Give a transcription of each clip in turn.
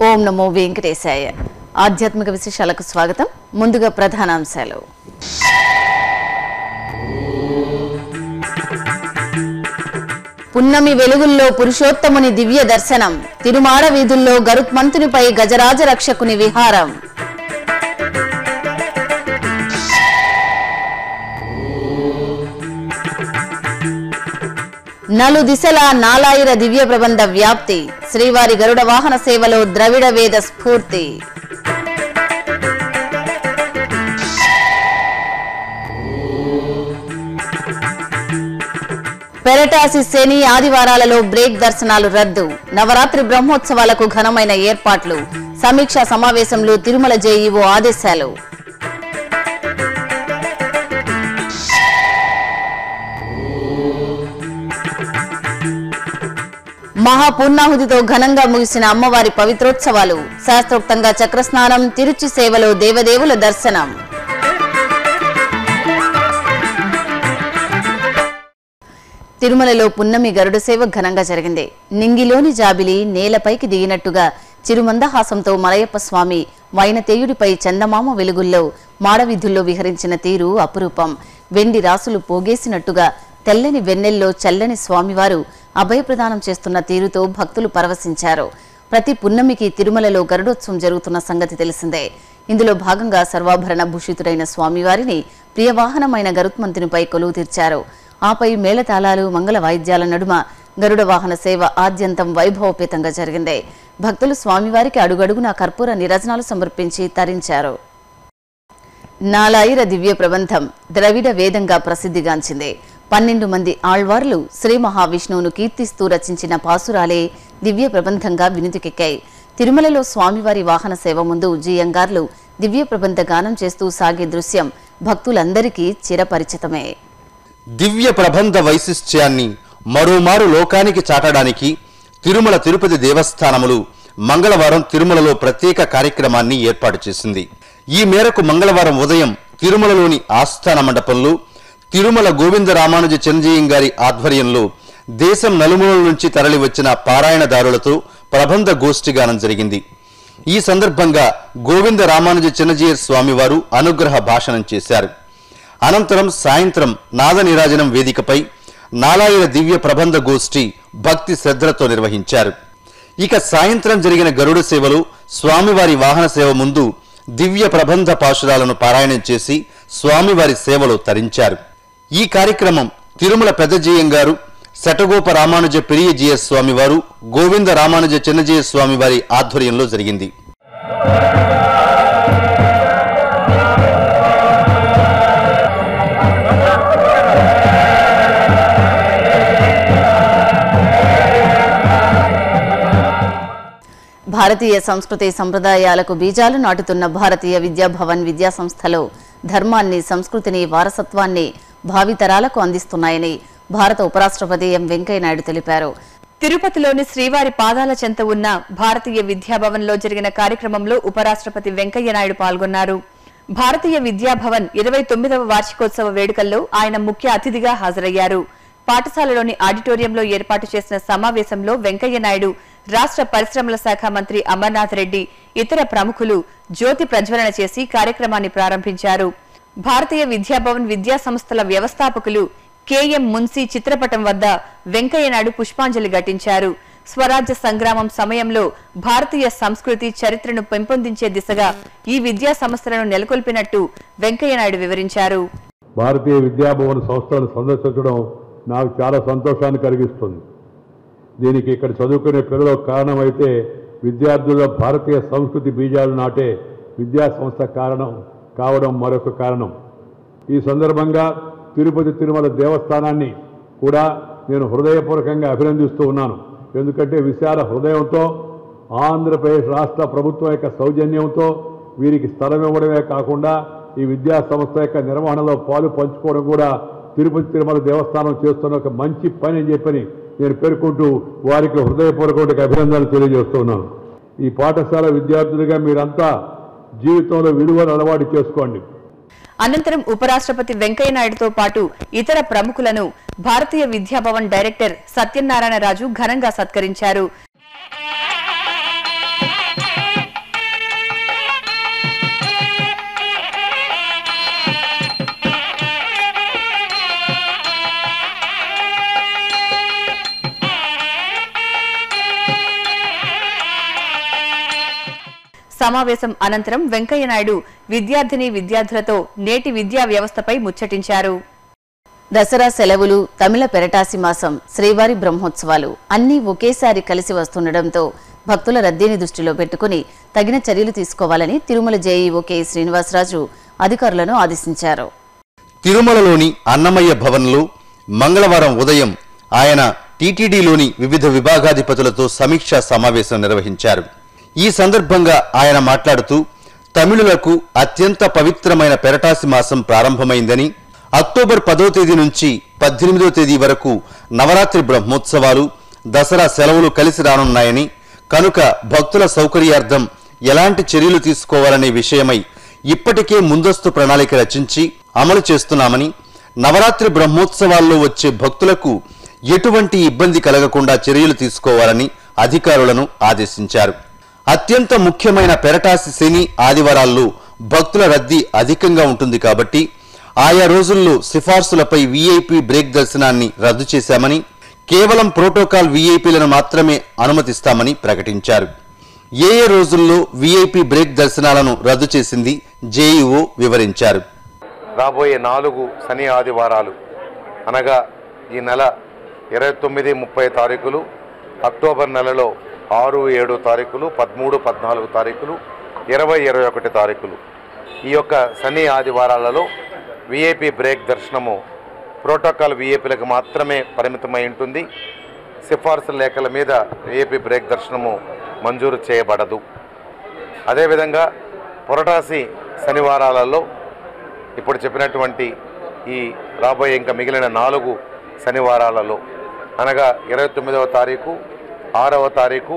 ఓం నమో వెంకటేశాయ ఆధ్యాత్మిక విశేషాలకు స్వాగతం ముందుగా ప్రధానాంశాలు పున్నమి వెలుగుల్లో పురుషోత్తముని దివ్య దర్శనం తిరుమాడ వీధుల్లో గరుత్మంతునిపై గజరాజ రక్షకుని విహారం నలు దిశల నాలాయిర దివ్య ప్రబంధ వ్యాప్తి శ్రీవారి గరుడ వాహన సేవలో ద్రవిడ వేద స్ఫూర్తి పెరటాసి శని ఆదివారాలలో బ్రేక్ దర్శనాలు రద్దు నవరాత్రి బ్రహ్మోత్సవాలకు ఘనమైన ఏర్పాట్లు సమీక్షా సమావేశంలో తిరుమల జేఈఓ ఆదేశాలు మహాపూర్ణాహుతితో ఘనంగా ముగిసిన అమ్మవారి పవిత్రోత్సవాలు శాస్త్రోక్తంగా చక్రస్నానం తిరుచి సేవలో దేవదేవుల దర్శనం తిరుమలలో పున్నమి గరుడ సేవ ఘనంగా జరిగింది నింగిలోని జాబిలి నేలపైకి దిగినట్టుగా చిరుమందహాసంతో మలయప్ప స్వామి వైనతేయుడిపై చందమామ వెలుగుల్లో మాడవీధుల్లో విహరించిన తీరు అపురూపం వెండి రాసులు పోగేసినట్టుగా తెల్లని వెన్నెల్లో చల్లని స్వామివారు అభయప్రదానం చేస్తున్న తీరుతో భక్తులు పరవశించారు ప్రతి పున్నమికి తిరుమలలో గరుడోత్సవం జరుగుతున్న సంగతి తెలిసిందే ఇందులో భాగంగా సర్వాభరణ భూషితుడైన స్వామివారిని ప్రియవాహనమైన గరుత్మంతునిపై కొలువు తీర్చారు ఆపై మేళతాళాలు మంగళ వాయిద్యాల నడుమ గరుడ వాహన సేవ ఆద్యంతం వైభవపేతంగా జరిగింది భక్తులు స్వామివారికి అడుగడుగునా కర్పూర నిరజనాలు సమర్పించి తరించారు నాలాయిర దివ్య ప్రబంధం ద్రవిడ వేదంగా ప్రసిద్ధిగాంచింది పన్నెండు మంది ఆళ్వార్లు శ్రీ మహావిష్ణువును కీర్తిస్తూ రచించిన పాసురాలే దివ్య ప్రబంధంగా వినుతికెక్కాయి తిరుమలలో స్వామివారి వాహన సేవ ముందు జీయంగార్లు దివ్య ప్రబంధ గానం చేస్తూ సాగే దృశ్యం భక్తులందరికీ చిరపరిచితమే దివ్య ప్రబంధ వైశిష్ట్యాన్ని మరోమారు లోకానికి చాటడానికి తిరుమల తిరుపతి దేవస్థానములు మంగళవారం తిరుమలలో ప్రత్యేక కార్యక్రమాన్ని ఏర్పాటు చేసింది ఈ మేరకు మంగళవారం ఉదయం తిరుమలలోని ఆస్థాన మండపంలో తిరుమల గోవింద రామానుజ చంద్రజీయం గారి ఆధ్వర్యంలో దేశం నలుమూలల నుంచి తరలివచ్చిన పారాయణదారులతో ప్రబంధ గోష్ఠిగానం జరిగింది ఈ సందర్భంగా గోవింద రామానుజ చిన్నజీయ స్వామివారు అనుగ్రహ భాషణం చేశారు అనంతరం సాయంత్రం నాద నిరాజనం వేదికపై నాలాయిర దివ్య ప్రబంధ గోష్ఠి భక్తి శ్రద్ధలతో నిర్వహించారు ఇక సాయంత్రం జరిగిన గరుడ సేవలో స్వామివారి వాహన సేవ ముందు దివ్య ప్రబంధ పాశురాలను పారాయణం చేసి స్వామివారి సేవలో తరించారు ఈ కార్యక్రమం తిరుమల పెద్దజీయం గారు శటగోప రామానుజ పెరియజీయ స్వామివారు గోవింద రామానుజ చిన్నజీయ స్వామివారి ఆధ్వర్యంలో జరిగింది భారతీయ సంస్కృతి సంప్రదాయాలకు బీజాలు నాటుతున్న భారతీయ విద్యాభవన్ విద్యా సంస్థలో ధర్మాన్ని సంస్కృతిని వారసత్వాన్ని భావితరాలకు అందిస్తున్నాయని భారత ఉపరాష్ట్రపతి ఎం వెంకయ్యనాయుడు తెలిపారు తిరుపతిలోని శ్రీవారి పాదాల చెంత ఉన్న భారతీయ విద్యాభవన్లో జరిగిన కార్యక్రమంలో ఉపరాష్ట్రపతి వెంకయ్యనాయుడు పాల్గొన్నారు భారతీయ విద్యాభవన్ ఇరవై తొమ్మిదవ వార్షికోత్సవ వేడుకల్లో ఆయన ముఖ్య అతిథిగా హాజరయ్యారు పాఠశాలలోని ఆడిటోరియంలో ఏర్పాటు చేసిన సమావేశంలో వెంకయ్యనాయుడు రాష్ట్ర పరిశ్రమల శాఖ మంత్రి అమర్నాథ్ రెడ్డి ఇతర ప్రముఖులు జ్యోతి ప్రజ్వలన చేసి కార్యక్రమాన్ని ప్రారంభించారు భారతీయ విద్యాభవన్ విద్యా సంస్థల వ్యవస్థాపకులు కెఎం మున్సీ చిత్రపటం వద్ద వెంకయ్యనాయుడు పుష్పాంజలి ఘటించారు స్వరాజ్య సంగ్రామం సమయంలో భారతీయ సంస్కృతి చరిత్రను పెంపొందించే దిశగా ఈ విద్యా సంస్థలను నెలకొల్పినట్టు వెంకయ్యనాయుడు వివరించారు భారతీయ విద్యాభవన్ సంస్థలను సందర్శించడం నాకు చాలా సంతోషాన్ని కలిగిస్తుంది దీనికి ఇక్కడ చదువుకునే పిల్లలు కారణమైతే విద్యార్థుల్లో భారతీయ సంస్కృతి బీజాలు నాటే విద్యా సంస్థ కారణం కావడం మరొక కారణం ఈ సందర్భంగా తిరుపతి తిరుమల దేవస్థానాన్ని కూడా నేను హృదయపూర్వకంగా అభినందిస్తూ ఉన్నాను ఎందుకంటే విశాల హృదయంతో ఆంధ్రప్రదేశ్ రాష్ట్ర ప్రభుత్వం యొక్క సౌజన్యంతో వీరికి స్థలం ఇవ్వడమే కాకుండా ఈ విద్యా సంస్థ యొక్క నిర్వహణలో పాలు పంచుకోవడం కూడా తిరుపతి తిరుమల దేవస్థానం చేస్తున్న ఒక మంచి పని అని చెప్పని నేను పేర్కొంటూ వారికి హృదయపూర్వక అభినందనలు తెలియజేస్తున్నాను ఈ పాఠశాల విద్యార్థులుగా మీరంతా జీవితంలో విలువను అలవాటు చేసుకోండి అనంతరం ఉపరాష్ట్రపతి వెంకయ్యనాయుడుతో పాటు ఇతర ప్రముఖులను భారతీయ విద్యాభవన్ డైరెక్టర్ సత్యనారాయణ రాజు ఘనంగా సత్కరించారు సమావేశం అనంతరం వెంకయ్యనాయుడు విద్యార్థిని విద్యార్థులతో నేటి విద్యా వ్యవస్థపై ముచ్చటించారు దసరా సెలవులు తమిళ పెరటాసి మాసం శ్రీవారి బ్రహ్మోత్సవాలు అన్నీ ఒకేసారి కలిసి వస్తుండటంతో భక్తుల రద్దీని దృష్టిలో పెట్టుకుని తగిన చర్యలు తీసుకోవాలని తిరుమల జేఈఓ కె శ్రీనివాసరాజు అధికారులను ఆదేశించారు తిరుమలలోని అన్నమయ్య భవన్లో మంగళవారం ఉదయం ఆయన టీటీడీలోని వివిధ విభాగాధిపతులతో సమీక్షా సమావేశం నిర్వహించారు ఈ సందర్భంగా ఆయన మాట్లాడుతూ తమిళులకు అత్యంత పవిత్రమైన పెరటాసి మాసం ప్రారంభమైందని అక్టోబర్ పదో తేదీ నుంచి పద్దెనిమిదో తేదీ వరకు నవరాత్రి బ్రహ్మోత్సవాలు దసరా సెలవులు కలిసి రానున్నాయని కనుక భక్తుల సౌకర్యార్థం ఎలాంటి చర్యలు తీసుకోవాలనే విషయమై ఇప్పటికే ముందస్తు ప్రణాళిక రచించి అమలు చేస్తున్నామని నవరాత్రి బ్రహ్మోత్సవాల్లో వచ్చే భక్తులకు ఎటువంటి ఇబ్బంది కలగకుండా చర్యలు తీసుకోవాలని అధికారులను ఆదేశించారు అత్యంత ముఖ్యమైన పెరటాసి శని ఆదివారాల్లో భక్తుల రద్దీ అధికంగా ఉంటుంది కాబట్టి ఆయా రోజుల్లో సిఫార్సులపై వీఐపీ బ్రేక్ దర్శనాన్ని రద్దు చేశామని కేవలం ప్రోటోకాల్ వీఐపీలను మాత్రమే అనుమతిస్తామని ప్రకటించారు ఏ ఏ రోజుల్లో వీఐపీ బ్రేక్ దర్శనాలను రద్దు చేసింది జేఈఓ వివరించారు రాబోయే నాలుగు శని ఆదివారాలు అనగా ఈ నెల ఇరవై తొమ్మిది ముప్పై తారీఖులు అక్టోబర్ నెలలో ఆరు ఏడు తారీఖులు పదమూడు పద్నాలుగు తారీఖులు ఇరవై ఇరవై ఒకటి తారీఖులు ఈ యొక్క శని ఆదివారాలలో విఐపి బ్రేక్ దర్శనము ప్రోటోకాల్ విఐపీలకు మాత్రమే పరిమితమై ఉంటుంది సిఫార్సు లేఖల మీద విఐపి బ్రేక్ దర్శనము మంజూరు చేయబడదు అదేవిధంగా పొరటాసి శనివారాలలో ఇప్పుడు చెప్పినటువంటి ఈ రాబోయే ఇంకా మిగిలిన నాలుగు శనివారాలలో అనగా ఇరవై తొమ్మిదవ తారీఖు ఆరవ తారీఖు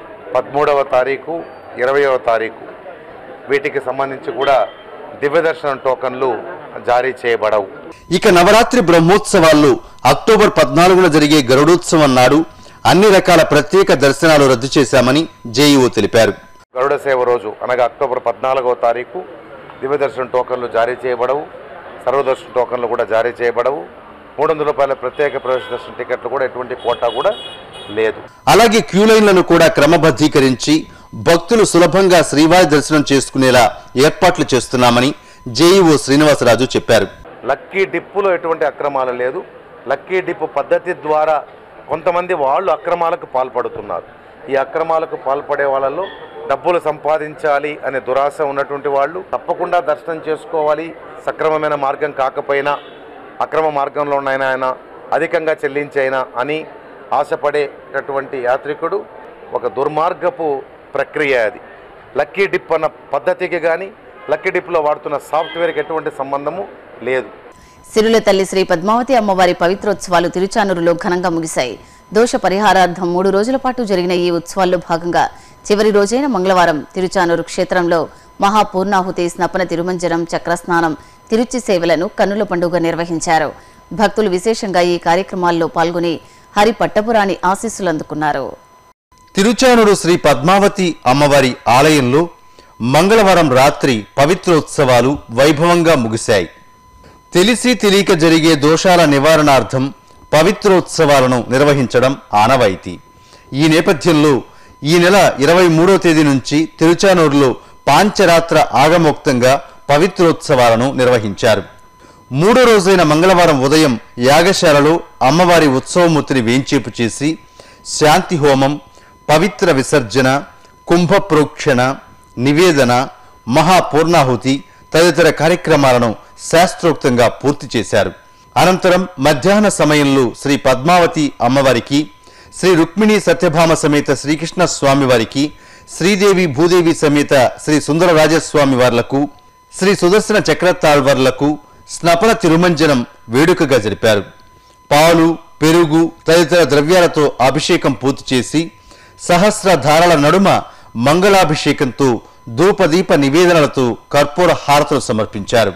పదమూడవ తారీఖు ఇరవయవ తారీఖు వీటికి సంబంధించి కూడా దివ్యదర్శనం టోకన్లు జారీ చేయబడవు ఇక నవరాత్రి బ్రహ్మోత్సవాల్లో అక్టోబర్ పద్నాలుగున జరిగే గరుడోత్సవం నాడు అన్ని రకాల ప్రత్యేక దర్శనాలు రద్దు చేశామని జేఈఓ తెలిపారు గరుడ సేవ రోజు అనగా అక్టోబర్ పద్నాలుగవ తారీఖు దివ్యదర్శనం టోకన్లు జారీ చేయబడవు సర్వదర్శన టోకన్లు కూడా జారీ చేయబడవు మూడు వందల రూపాయల ప్రత్యేక ప్రవేశ దర్శన టికెట్లు కూడా ఎటువంటి కోటా కూడా లేదు అలాగే క్యూ లైన్లను కూడా క్రమబద్ధీకరించి భక్తులు సులభంగా శ్రీవారి దర్శనం చేసుకునేలా ఏర్పాట్లు చేస్తున్నామని జేఈఓ శ్రీనివాసరాజు చెప్పారు లక్కీ డిప్పులో ఎటువంటి అక్రమాలు లేదు లక్కీ డిప్పు పద్ధతి ద్వారా కొంతమంది వాళ్ళు అక్రమాలకు పాల్పడుతున్నారు ఈ అక్రమాలకు పాల్పడే వాళ్ళలో డబ్బులు సంపాదించాలి అనే దురాశ ఉన్నటువంటి వాళ్ళు తప్పకుండా దర్శనం చేసుకోవాలి సక్రమమైన మార్గం కాకపోయినా అక్రమ మార్గంలో ఉన్నాయన ఆయన అధికంగా చెల్లించైనా అని ఆశపడేటటువంటి యాత్రికుడు ఒక దుర్మార్గపు ప్రక్రియ అది లక్కీ డిప్ అన్న పద్ధతికి కానీ లక్కీ డిప్లో వాడుతున్న సాఫ్ట్వేర్కి ఎటువంటి సంబంధము లేదు సిరుల తల్లి శ్రీ పద్మావతి అమ్మవారి పవిత్రోత్సవాలు తిరుచానూరులో ఘనంగా ముగిశాయి దోష పరిహారార్థం మూడు రోజుల పాటు జరిగిన ఈ ఉత్సవాల్లో భాగంగా చివరి రోజైన మంగళవారం తిరుచానూరు క్షేత్రంలో మహాపూర్ణాహుతి స్నపన తిరుమంజనం చక్రస్నానం తిరుచి సేవలను కన్నుల పండుగ నిర్వహించారు భక్తులు విశేషంగా ఈ కార్యక్రమాల్లో పాల్గొని హరి పట్టపురాణి ఆశీస్సులు అందుకున్నారు తిరుచానూరు శ్రీ పద్మావతి అమ్మవారి ఆలయంలో మంగళవారం రాత్రి పవిత్రోత్సవాలు వైభవంగా ముగిశాయి తెలిసి తెలియక జరిగే దోషాల నివారణార్థం పవిత్రోత్సవాలను నిర్వహించడం ఆనవాయితీ ఈ నేపథ్యంలో ఈ నెల ఇరవై మూడో తేదీ నుంచి తిరుచానూరులో పాంచరాత్ర ఆగమోక్తంగా పవిత్రోత్సవాలను నిర్వహించారు మూడో రోజైన మంగళవారం ఉదయం యాగశాలలో అమ్మవారి ఉత్సవమూర్తిని వేంచేపు చేసి శాంతి హోమం పవిత్ర విసర్జన కుంభ ప్రోక్షణ నివేదన మహాపూర్ణాహుతి తదితర కార్యక్రమాలను శాస్త్రోక్తంగా పూర్తి చేశారు అనంతరం మధ్యాహ్న సమయంలో శ్రీ పద్మావతి అమ్మవారికి శ్రీ రుక్మిణి సత్యభామ సమేత శ్రీకృష్ణ స్వామి వారికి శ్రీదేవి భూదేవి సమేత శ్రీ సుందరరాజస్వామి వార్లకు శ్రీ సుదర్శన చక్రతాళ్వర్లకు స్నపన తిరుమంజనం వేడుకగా జరిపారు పాలు పెరుగు తదితర ద్రవ్యాలతో అభిషేకం పూర్తి చేసి సహస్ర ధారల నడుమ మంగళాభిషేకంతో ధూపదీప నివేదనలతో కర్పూర హారతులు సమర్పించారు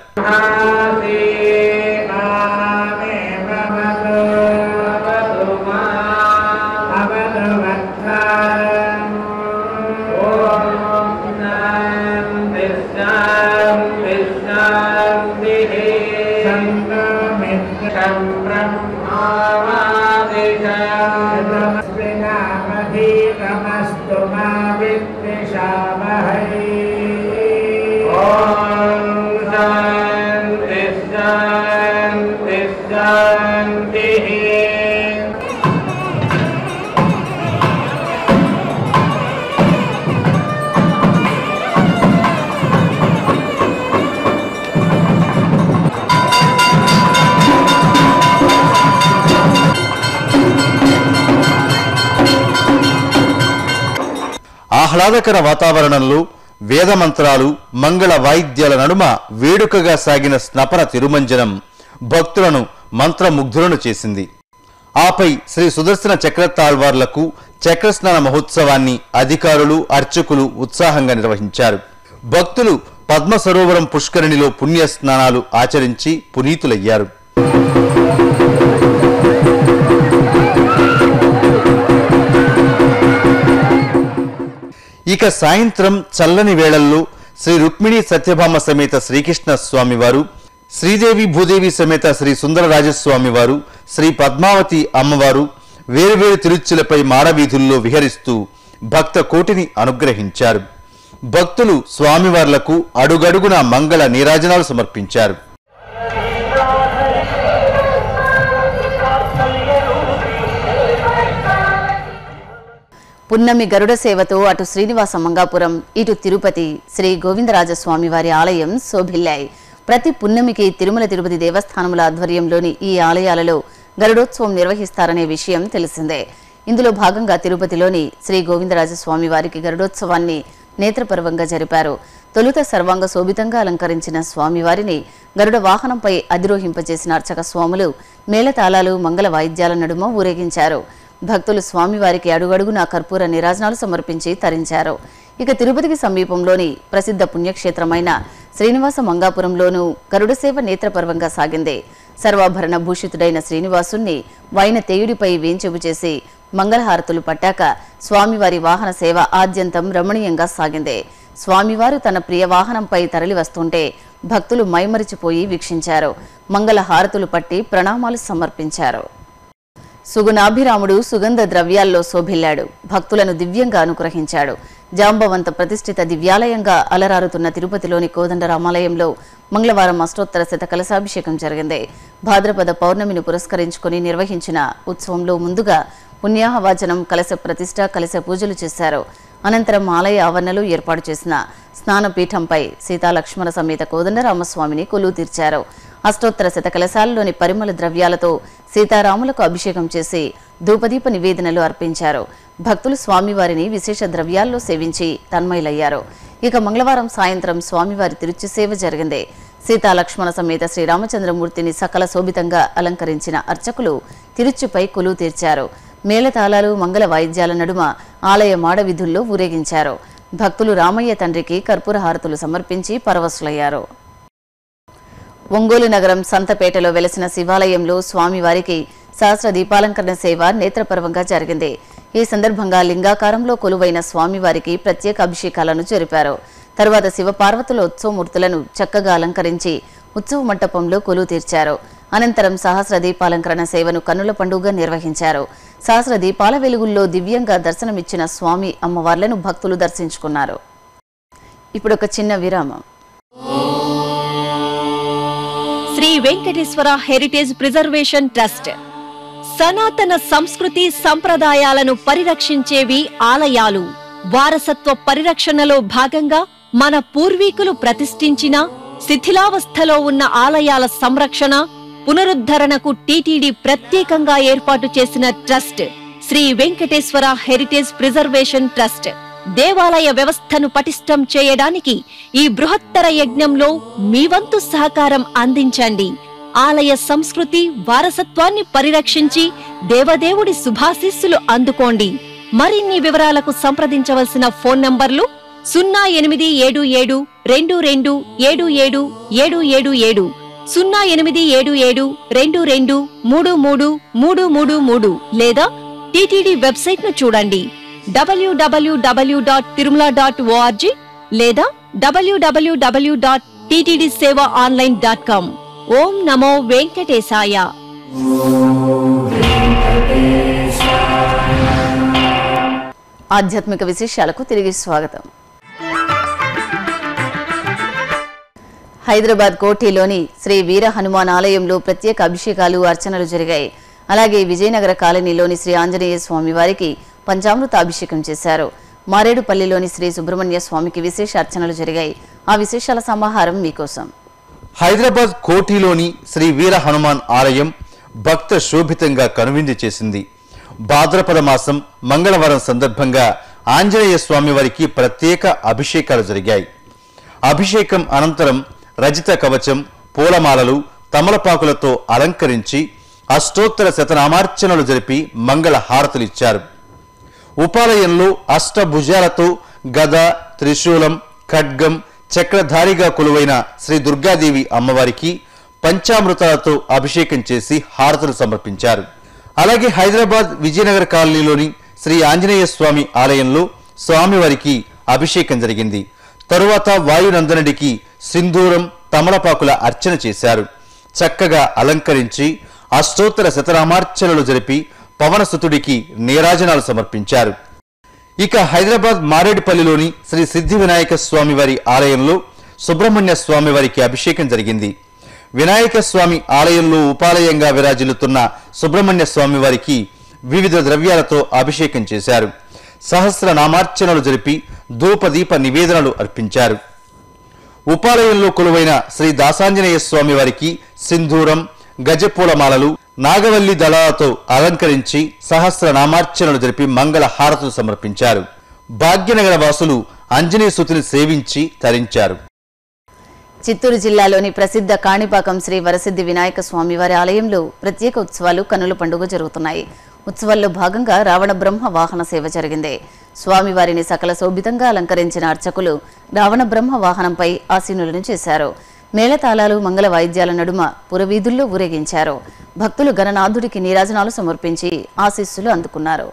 ब्रह्मावादिशमस्तु मा विद्विषामहै शान्ति शान्तिः ఆహ్లాదకర వాతావరణంలో వేద మంత్రాలు మంగళ వాయిద్యాల నడుమ వేడుకగా సాగిన స్నపన తిరుమంజనం భక్తులను మంత్రముగ్ధులను చేసింది ఆపై శ్రీ సుదర్శన చక్రతాళ్వార్లకు చక్రస్నాన మహోత్సవాన్ని అధికారులు అర్చకులు ఉత్సాహంగా నిర్వహించారు భక్తులు పద్మ సరోవరం పుష్కరిణిలో పుణ్య స్నానాలు ఆచరించి పునీతులయ్యారు ఇక సాయంత్రం చల్లని వేళల్లో శ్రీ రుక్మిణి సత్యభామ సమేత శ్రీకృష్ణ స్వామివారు శ్రీదేవి భూదేవి సమేత శ్రీ సుందరరాజస్వామి వారు శ్రీ పద్మావతి అమ్మవారు వేరువేరు తిరుచులపై మాడవీధుల్లో విహరిస్తూ భక్త కోటిని అనుగ్రహించారు భక్తులు స్వామివార్లకు అడుగడుగున మంగళ నీరాజనాలు సమర్పించారు పున్నమి గరుడ సేవతో అటు శ్రీనివాస మంగాపురం ఇటు తిరుపతి శ్రీ గోవిందరాజస్వామి వారి ఆలయం శోభిల్లాయి ప్రతి పున్నమికి తిరుమల తిరుపతి దేవస్థానముల ఆధ్వర్యంలోని ఈ ఆలయాలలో గరుడోత్సవం నిర్వహిస్తారనే విషయం తెలిసిందే ఇందులో భాగంగా తిరుపతిలోని శ్రీ గోవిందరాజస్వామి వారికి గరుడోత్సవాన్ని నేత్రపర్వంగా జరిపారు తొలుత సర్వాంగ శోభితంగా అలంకరించిన స్వామివారిని గరుడ వాహనంపై అధిరోహింపజేసిన అర్చక స్వాములు మేళతాళాలు మంగళ వాయిద్యాల నడుమ ఊరేగించారు భక్తులు స్వామివారికి అడుగడుగునా కర్పూర నిరాజనాలు సమర్పించి తరించారు ఇక తిరుపతికి సమీపంలోని ప్రసిద్ధ పుణ్యక్షేత్రమైన శ్రీనివాస మంగాపురంలోనూ గరుడ సేవ నేత్రపర్వంగా సాగింది సర్వాభరణ భూషితుడైన శ్రీనివాసుణ్ణి వైన తేయుడిపై వేంచెబు చేసి మంగళహారతులు పట్టాక స్వామివారి వాహన సేవ ఆద్యంతం రమణీయంగా సాగింది స్వామివారు తన ప్రియ వాహనంపై తరలి వస్తుంటే భక్తులు మైమరిచిపోయి వీక్షించారు మంగళ హారతులు పట్టి ప్రణామాలు సమర్పించారు సుగుణాభిరాముడు సుగంధ ద్రవ్యాల్లో శోభిల్లాడు భక్తులను దివ్యంగా అనుగ్రహించాడు జాంబవంత ప్రతిష్ఠిత దివ్యాలయంగా అలరారుతున్న తిరుపతిలోని కోదండ రామాలయంలో మంగళవారం అష్టోత్తర శత కలశాభిషేకం జరిగింది భాద్రపద పౌర్ణమిని పురస్కరించుకుని నిర్వహించిన ఉత్సవంలో ముందుగా పుణ్యాహవాచనం కలశ ప్రతిష్ట కలశ పూజలు చేశారు అనంతరం ఆలయ ఆవరణలో ఏర్పాటు చేసిన స్నానపీఠంపై సీతాలక్ష్మణ సమేత కోదండరామస్వామిని కొలువు తీర్చారు అష్టోత్తర శత కలశాలలోని పరిమళ ద్రవ్యాలతో సీతారాములకు అభిషేకం చేసి ధూపదీప నివేదనలు అర్పించారు భక్తులు స్వామివారిని విశేష ద్రవ్యాల్లో సేవించి తన్మయులయ్యారు ఇక మంగళవారం సాయంత్రం స్వామివారి తిరుచి సేవ జరిగింది సీతాలక్ష్మణ సమేత శ్రీరామచంద్రమూర్తిని సకల శోభితంగా అలంకరించిన అర్చకులు తిరుచుపై కొలువు తీర్చారు మేళతాళాలు మంగళ వాయిద్యాల నడుమ ఆలయ మాడవిధుల్లో ఊరేగించారు భక్తులు రామయ్య తండ్రికి కర్పూర హారతులు సమర్పించి పరవశులయ్యారు ఒంగోలు నగరం సంతపేటలో వెలసిన శివాలయంలో స్వామివారికి సహస్ర దీపాలంకరణ సేవ నేత్రపర్వంగా జరిగింది ఈ సందర్భంగా లింగాకారంలో కొలువైన స్వామివారికి ప్రత్యేక అభిషేకాలను జరిపారు తరువాత శివపార్వతుల ఉత్సవమూర్తులను చక్కగా అలంకరించి ఉత్సవ మంటపంలో కొలువు తీర్చారు అనంతరం సహస్ర దీపాలంకరణ సేవను కన్నుల పండుగగా నిర్వహించారు సహస్ర దీపాల వెలుగుల్లో దివ్యంగా దర్శనమిచ్చిన స్వామి అమ్మవార్లను భక్తులు దర్శించుకున్నారు ఇప్పుడు ఒక చిన్న విరామం Sri Venkateswara heritage preservation trust సనాతన సంస్కృతి సంప్రదాయాలను పరిరక్షించేవి ఆలయాలు వారసత్వ పరిరక్షణలో భాగంగా మన పూర్వీకులు ప్రతిష్ఠించిన శిథిలావస్థలో ఉన్న ఆలయాల సంరక్షణ పునరుద్ధరణకు టీటీడీ ప్రత్యేకంగా ఏర్పాటు చేసిన trust Sri Venkateswara heritage preservation trust దేవాలయ వ్యవస్థను పటిష్టం చేయడానికి ఈ బృహత్తర యజ్ఞంలో మీ వంతు సహకారం అందించండి ఆలయ సంస్కృతి వారసత్వాన్ని పరిరక్షించి దేవదేవుడి శుభాశీస్సులు అందుకోండి మరిన్ని వివరాలకు సంప్రదించవలసిన ఫోన్ నంబర్లు సున్నా ఎనిమిది ఏడు ఏడు రెండు రెండు ఏడు ఏడు ఏడు ఏడు ఏడు సున్నా ఎనిమిది ఏడు ఏడు రెండు రెండు మూడు మూడు మూడు మూడు మూడు లేదా టిటిడి వెబ్సైట్ ను చూడండి W W W dot Tirumala dot O R G లేదా W W W dot TTD seva online dot com ఓం నమో వెంకటేశాయ ఆధ్యాత్మిక విశేషాలకు తిరిగి స్వాగతం హైదరాబాద్ కోఠీలోని శ్రీ వీర హనుమాన్ ఆలయంలో ప్రత్యేక అభిషేకాలు అర్చనలు జరిగాయి అలాగే విజయనగర కాలనీలోని శ్రీ ఆంజనేయ స్వామి వారికి పంచామృత అభిషేకం చేశారు మారేడుపల్లిలోని శ్రీ సుబ్రహ్మణ్య స్వామికి విశేష అర్చనలు జరిగాయి ఆ విశేషాల సమాహారం మీకోసం హైదరాబాద్ కోఠీలోని శ్రీ వీర హనుమాన్ ఆలయం భక్త శోభితంగా కనువిందు చేసింది భాద్రపద మాసం మంగళవారం సందర్భంగా ఆంజనేయ స్వామి వారికి ప్రత్యేక అభిషేకాలు జరిగాయి అభిషేకం అనంతరం రజిత కవచం పూలమాలలు తమలపాకులతో అలంకరించి అష్టోత్తర శతనామార్చనలు జరిపి మంగళ హారతులిచ్చారు ఉపాలయంలో అష్టభుజాలతో గద త్రిశూలం ఖడ్గం చక్రధారిగా కొలువైన శ్రీ దుర్గాదేవి అమ్మవారికి పంచామృతాలతో అభిషేకం చేసి హారతులు సమర్పించారు అలాగే హైదరాబాద్ విజయనగర కాలనీలోని శ్రీ ఆంజనేయ స్వామి ఆలయంలో స్వామివారికి అభిషేకం జరిగింది తరువాత వాయునందనుడికి సింధూరం తమలపాకుల అర్చన చేశారు చక్కగా అలంకరించి అష్టోత్తర శతరామార్చనలు జరిపి పవనసుతుడికి నీరాజనాలు సమర్పించారు ఇక హైదరాబాద్ మారేడుపల్లిలోని శ్రీ సిద్ధి వినాయక స్వామి వారి ఆలయంలో సుబ్రహ్మణ్య స్వామి వారికి అభిషేకం జరిగింది వినాయక స్వామి ఆలయంలో ఉపాలయంగా విరాజిల్లుతున్న సుబ్రహ్మణ్య స్వామి వారికి వివిధ ద్రవ్యాలతో అభిషేకం చేశారు సహస్ర నామార్చనలు జరిపి ధూపదీప నివేదనలు అర్పించారు ఉపాలయంలో కొలువైన శ్రీ దాసాంజనేయ స్వామి వారికి సింధూరం గజపూలమాలలు నాగవల్లి దళాలతో అలంకరించి సహస్ర నామార్చనలు జరిపి మంగళ హారతులు సమర్పించారు భాగ్యనగర వాసులు ఆంజనేయ సుతిని సేవించి తరించారు చిత్తూరు జిల్లాలోని ప్రసిద్ధ కాణిపాకం శ్రీ వరసిద్ధి వినాయక స్వామివారి ఆలయంలో ప్రత్యేక ఉత్సవాలు కన్నుల పండుగ జరుగుతున్నాయి ఉత్సవాల్లో భాగంగా రావణ బ్రహ్మ వాహన సేవ జరిగింది స్వామివారిని సకల శోభితంగా అలంకరించిన అర్చకులు రావణ బ్రహ్మ వాహనంపై ఆసీనులను చేశారు మేళతాళాలు మంగళ వాయిద్యాల నడుమ పురవీధుల్లో ఊరేగించారు భక్తులు గణనాథుడికి నీరాజనాలు సమర్పించి ఆశీస్సులు అందుకున్నారు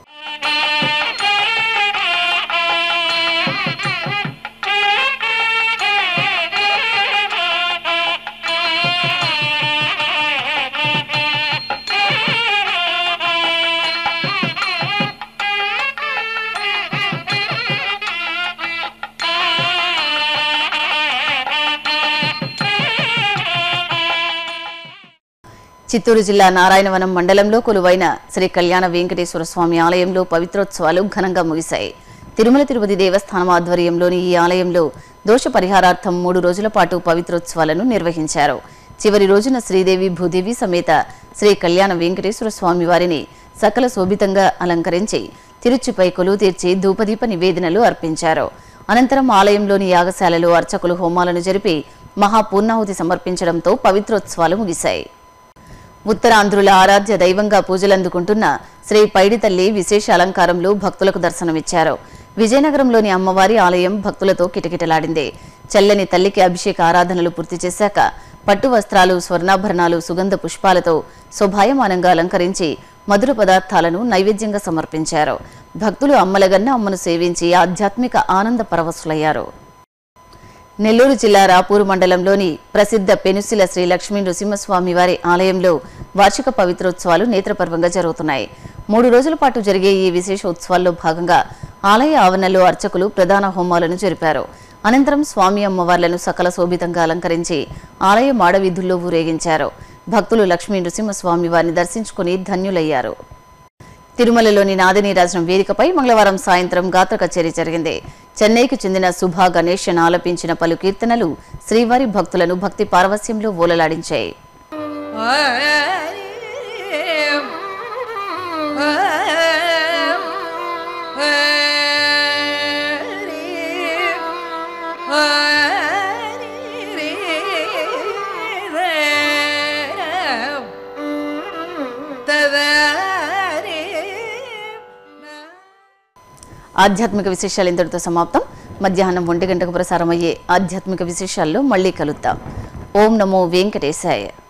చిత్తూరు జిల్లా నారాయణవనం మండలంలో కొలువైన శ్రీ కళ్యాణ వెంకటేశ్వర స్వామి ఆలయంలో పవిత్రోత్సవాలు ఘనంగా ముగిశాయి తిరుమల తిరుపతి దేవస్థానం ఆధ్వర్యంలోని ఈ ఆలయంలో దోష పరిహారార్థం మూడు రోజుల పాటు పవిత్రోత్సవాలను నిర్వహించారు చివరి రోజున శ్రీదేవి భూదేవి సమేత శ్రీ కళ్యాణ వెంకటేశ్వర స్వామి వారిని సకల శోభితంగా అలంకరించి తిరుచిపై కొలువు తీర్చి ధూపదీప నివేదనలు అర్పించారు అనంతరం ఆలయంలోని యాగశాలలో అర్చకులు హోమాలను జరిపి మహాపూర్ణాహుతి సమర్పించడంతో పవిత్రోత్సవాలు ముగిశాయి ఉత్తరాంధ్రుల ఆరాధ్య దైవంగా పూజలందుకుంటున్న శ్రీ పైడితల్లి విశేష అలంకారంలో భక్తులకు దర్శనమిచ్చారు విజయనగరంలోని అమ్మవారి ఆలయం భక్తులతో కిటకిటలాడింది చల్లని తల్లికి అభిషేక ఆరాధనలు పూర్తి చేశాక పట్టు వస్త్రాలు స్వర్ణాభరణాలు సుగంధ పుష్పాలతో శోభాయమానంగా అలంకరించి మధుర పదార్థాలను నైవేద్యంగా సమర్పించారు భక్తులు అమ్మలగన్న అమ్మను సేవించి ఆధ్యాత్మిక ఆనంద పరవశులయ్యారు నెల్లూరు జిల్లా రాపూరు మండలంలోని ప్రసిద్ధ పెనుసిల శ్రీ లక్ష్మీ నృసింహస్వామి వారి ఆలయంలో వార్షిక పవిత్రోత్సవాలు నేత్రపర్వంగా జరుగుతున్నాయి మూడు రోజుల పాటు జరిగే ఈ విశేష ఉత్సవాల్లో భాగంగా ఆలయ ఆవరణలో అర్చకులు ప్రధాన హోమాలను జరిపారు అనంతరం స్వామి అమ్మవార్లను సకల శోభితంగా అలంకరించి ఆలయ మాడవీధుల్లో ఊరేగించారు భక్తులు లక్ష్మీ నృసింహస్వామి వారిని దర్శించుకుని ధన్యులయ్యారు తిరుమలలోని నాదనీరాజనం వేదికపై మంగళవారం సాయంత్రం గాత్ర కచేరీ జరిగింది చెన్నైకి చెందిన సుభా గణేశన్ ఆలపించిన పలు కీర్తనలు శ్రీవారి భక్తులను భక్తి పారవస్యంలో ఓలలాడించాయి ఆధ్యాత్మిక విశేషాలు ఇంతటితో సమాప్తం మధ్యాహ్నం ఒంటి గంటకు ప్రసారమయ్యే ఆధ్యాత్మిక విశేషాల్లో మళ్ళీ కలుద్దాం ఓం నమో వెంకటేశాయ